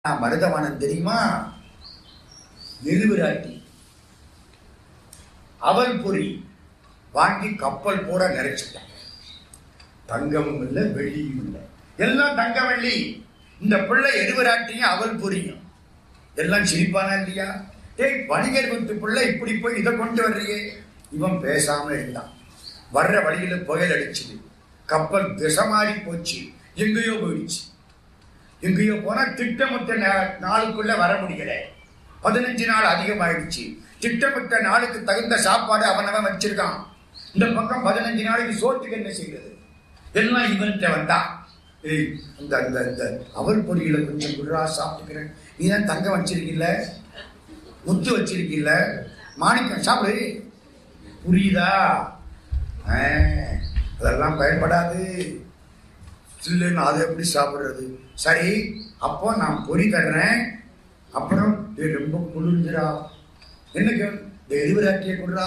மருதவானன் தெரியுமா நெருவிராட்டி அவல் பொறி வாங்கி கப்பல் பூரா நிறைச்சிட்டாங்க தங்கமும் இல்லை வெள்ளியும் இல்லை எல்லாம் தங்க வெள்ளி இந்த பிள்ளை எருவராட்டியும் அவல் பொரியும் எல்லாம் சிரிப்பானா இல்லையா டேய் வணிகர் வீட்டு பிள்ளை இப்படி போய் இதை கொண்டு வர்றியே இவன் பேசாம இருந்தான் வர்ற வழியில புயல் அடிச்சுது கப்பல் திசை மாறி போச்சு எங்கேயோ போயிடுச்சு எங்கேயோ போனா திட்டமிட்ட நா- நாளுக்குள்ள வர முடியல பதினஞ்சு நாள் அதிகமாயிடுச்சு திட்டமிட்ட நாளுக்கு தகுந்த சாப்பாடு அவனவன் வச்சிருக்கான் இந்த பக்கம் பதினஞ்சு நாளைக்கு சோத்துக்கு என்ன செய்யறது எல்லாம் இவன்கிட்ட வந்தான் ஏய் அந்த அந்த அந்த அவல் பொடியில கொஞ்சம் குடுறா சாப்பிட்டுக்கிறேன் நீ தான் தங்கம் வச்சிருக்கீல்ல முத்து வச்சிருக்கீல்ல மாணிக்கம் சாப்பிடு புரியுதா ஆ, அதெல்லாம் பயன்படாது இல்லைன்னு அதை எப்படி சாப்பிடுறது சரி அப்போ நான் பொறி தர்றேன் அப்புறம் இது ரொம்ப குளிர்ந்துடா என்னக்கு இந்த எரிவிராட்டியை கொடுறா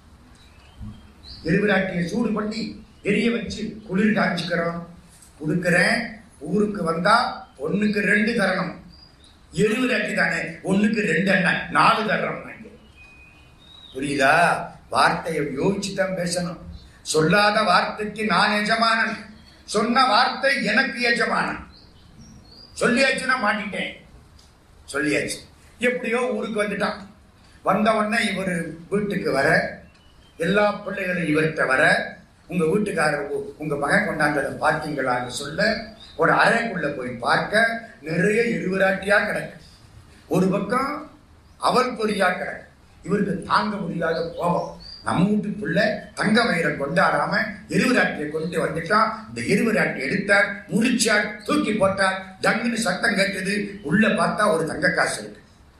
எரிவிராட்டியை சூடு பண்ணி எரிய வச்சு குளிர் காய்ச்சிக்கிறோம் கொடுக்கிறேன் ஊருக்கு வந்தா ஒண்ணுக்கு ரெண்டு தரணும் எரிவிராட்டி தானே ஒண்ணுக்கு ரெண்டு எண்ணெய் நாலு தர்றோம் நாங்க புரியுதா வார்த்தையை யோசிச்சு தான் பேசணும் சொல்லாத வார்த்தைக்கு நான் எஜமானன் சொன்ன வார்த்தை எனக்கு எஜமானன் சொல்லியாச்சுன்னா மாட்டிட்டேன் சொல்லியாச்சு எப்படியோ ஊருக்கு வந்துட்டான் வந்த உடனே இவர் வீட்டுக்கு வர எல்லா பிள்ளைகளும் இவர்கிட்ட வர உங்க வீட்டுக்காரர் உ- உங்க மகன் கொண்டாந்ததை பார்த்தீங்களான்னு சொல்ல ஒரு அறைக்குள்ள போய் பார்க்க நிறைய இருவராட்டியா கிடக்கு ஒரு பக்கம் அவல் பொறியா கிடக்கு இவருக்கு தாங்க முடியாத கோபம் நம்ம வீட்டு பிள்ளை தங்க மயிரை கொண்டாடாம எருவராட்டியை கொண்டு வந்துட்டான் இந்த எருவராட்டி எடுத்தார் முறிச்சார் தூக்கி போட்டார் டங்குன்னு சத்தம் கேட்டது உள்ள பார்த்தா ஒரு தங்க காசு இருக்கு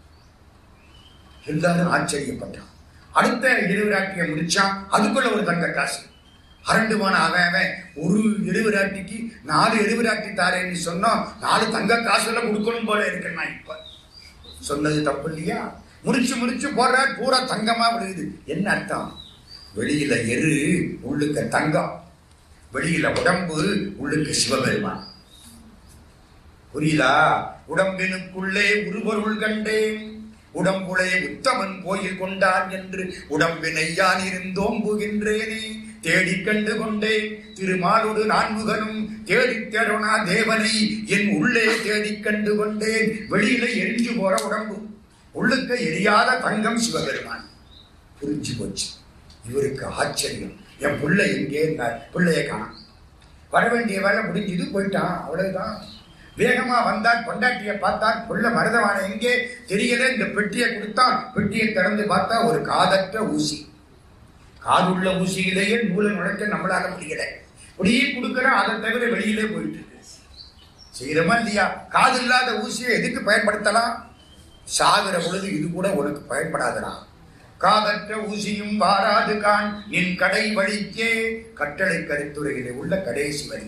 எல்லாரும் ஆச்சரியப்பட்டான் அடுத்த இருவிராட்டியை முடிச்சான் அதுக்குள்ள ஒரு தங்க காசு அரண்டு போன அவன் அவன் ஒரு எருவிராட்டிக்கு நாலு எருவிராட்டி தாரேன்னு சொன்னோம் நாலு தங்க காசுல கொடுக்கணும் போல இருக்கு நான் இப்ப சொன்னது தப்பு இல்லையா முடிச்சு முடிச்சு போடுற பூரா தங்கமா விழுகுது என்ன அர்த்தம் வெளியில எரு உள்ளுக்க தங்கம் வெளியில உடம்பு உள்ளுக்கு சிவபெருமான் புரியுதா உடம்பினுக்குள்ளே உருபொருள் கண்டேன் உடம்புளே உத்தமன் கோயில் கொண்டான் என்று உடம்பினை யான் இருந்தோம்புகின்றேனே தேடிக் கண்டு கொண்டேன் திருமாலோடு நான்முகனும் தேடித் தேடோனா தேவனை என் உள்ளே தேடிக் கண்டு கொண்டேன் வெளியில எரிஞ்சு போற உடம்பு உள்ளுக்க எரியாத தங்கம் சிவபெருமான் புரிஞ்சு போச்சு இவருக்கு ஆச்சரியம் என் பிள்ளை எங்கே இருந்தார் பிள்ளைய காணோம் வர வேண்டிய வேலை முடிஞ்சது போயிட்டான் அவ்வளவுதான் வேகமா வந்தார் பொண்டாட்டிய பார்த்தார் புள்ள மருதவான எங்கே தெரியல இந்த பெட்டியை கொடுத்தான் பெட்டியை திறந்து பார்த்தா ஒரு காதற்ற ஊசி காதுள்ள ஊசியிலேயே நூலை நுழைக்க நம்மளால முடியல அப்படியே கொடுக்கறோம் அதை தவிர வெளியிலே போயிட்டு இருக்கு செய்யறமா இல்லையா காது இல்லாத ஊசியை எதுக்கு பயன்படுத்தலாம் சாகிற பொழுது இது கூட உனக்கு பயன்படாதடா காதற்ற ஊசியும் வாராது கான் நின் கடை வழிக்கே கட்டளை கருத்துரையிலே உள்ள கடைசி வரி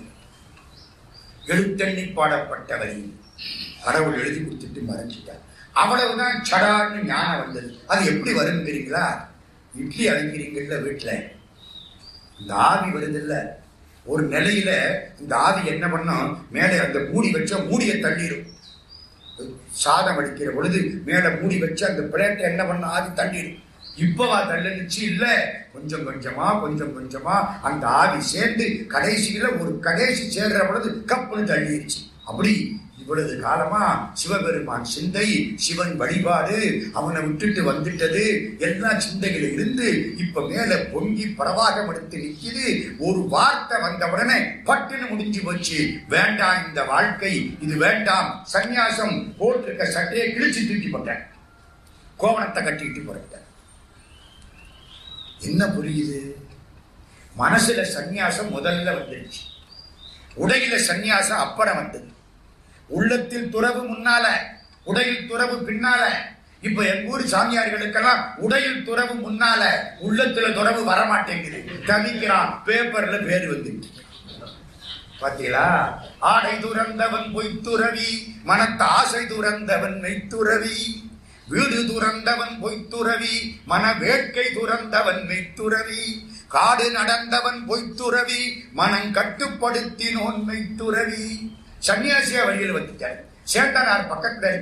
எழுத்தெண்ணி பாடப்பட்ட வரி கடவுள் எழுதி கொடுத்துட்டு மறைஞ்சிட்டார் அவ்வளவுதான் சடார்னு ஞானம் வந்தது அது எப்படி வரும் தெரியுங்களா இட்லி அழைக்கிறீங்கல்ல வீட்டுல இந்த ஆவி வருதுல்ல ஒரு நிலையில இந்த ஆவி என்ன பண்ணும் மேலே அந்த மூடி வச்ச மூடியை தள்ளிடும் சாதம் அடிக்கிற பொழுது மேல மூடி வச்சு அந்த பிளேட்டை என்ன பண்ண ஆவி தள்ளிடும் இப்பவா தள்ளுச்சு இல்ல கொஞ்சம் கொஞ்சமா கொஞ்சம் கொஞ்சமா அந்த ஆவி சேர்ந்து கடைசியில ஒரு கடைசி சேர்ற பொழுது கப்புன்னு தள்ளிடுச்சு அப்படி இவ்வளவு காலமா சிவபெருமான் சிந்தை சிவன் வழிபாடு அவனை விட்டுட்டு வந்துட்டது எல்லா சிந்தையில இருந்து இப்ப மேல பொங்கி பிரவாகம் எடுத்து நிக்குது ஒரு வார்த்தை வந்த உடனே பட்டுன்னு முடிஞ்சு போச்சு வேண்டாம் இந்த வாழ்க்கை இது வேண்டாம் சந்நியாசம் போட்டிருக்க சட்டையை கிழிச்சு தூக்கி போட்டேன் கோவணத்தை கட்டிக்கிட்டு போறேன் என்ன புரியுது மனசுல சந்நியாசம் முதல்ல வந்துருச்சு உடையில சந்நியாசம் அப்புறம் வந்தது உள்ளத்தில் துறவு முன்னால உடையில் துறவு பின்னால இப்ப எங்க ஊர் சாமியார்களுக்கெல்லாம் உடையில் துறவு முன்னால உள்ளத்துல துறவு வரமாட்டேங்குது தவிக்கிறான் பேப்பர்ல பேர் வந்துட்டு பாத்தீங்களா ஆடை துறந்தவன் பொய்த்துறவி மனத்த ஆசை துறந்தவன் மெய்த்துறவி வீடு துறந்தவன் பொய்த்துறவி மன வேட்கை துறந்தவன் மெய்த்துறவி காடு நடந்தவன் பொய்த்துறவி மனம் கட்டுப்படுத்தினோன் மெய்த்துறவி சன்னியாசியா வழியில் வந்துட்டார் சேட்டனார் பக்கத்துல